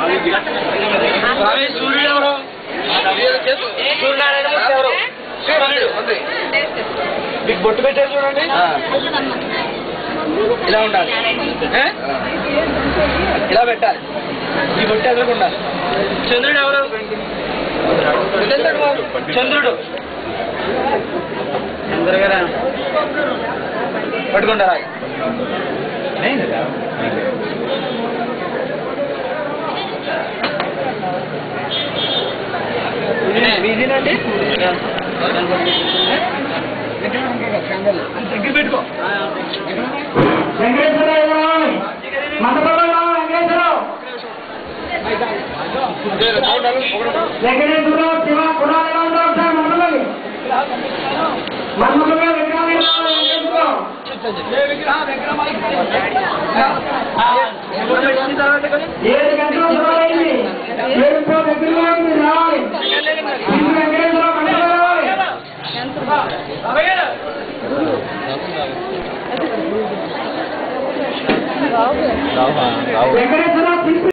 స్వామి సూర్యుడు ఎవరు సూర్యనారాయణ మూర్తి ఎవరు సూర్యుడు ఉంది మీకు బొట్టు పెట్టారు చూడండి ఇలా ఉండాలి ఏ? ఇలా పెట్టాలి ఈ బొట్టు ఎదురుకు ఉండాలి చంద్రుడు ఎవరు చంద్రుడు ఎవరు? చంద్రుడు చంద్రగారా పట్టుకుంటారా మీదేనండి దగ్గర పెట్టుకో వెంకటేశ్వరరావు శివ కులాలు ఎలా ఉంటారు సార్ మండలి మన్మధుగా విగ్రహాలు ఎలా ఉన్నాయి వెంకటేశ్వరరావు ఏడు గంటల మొదలైంది ఏడుతో దగ్గరగా ఉంది రావాలి ఇది వెంకటేశ్వరరావు మండలి రావాలి వెంకటేశ్వరరావు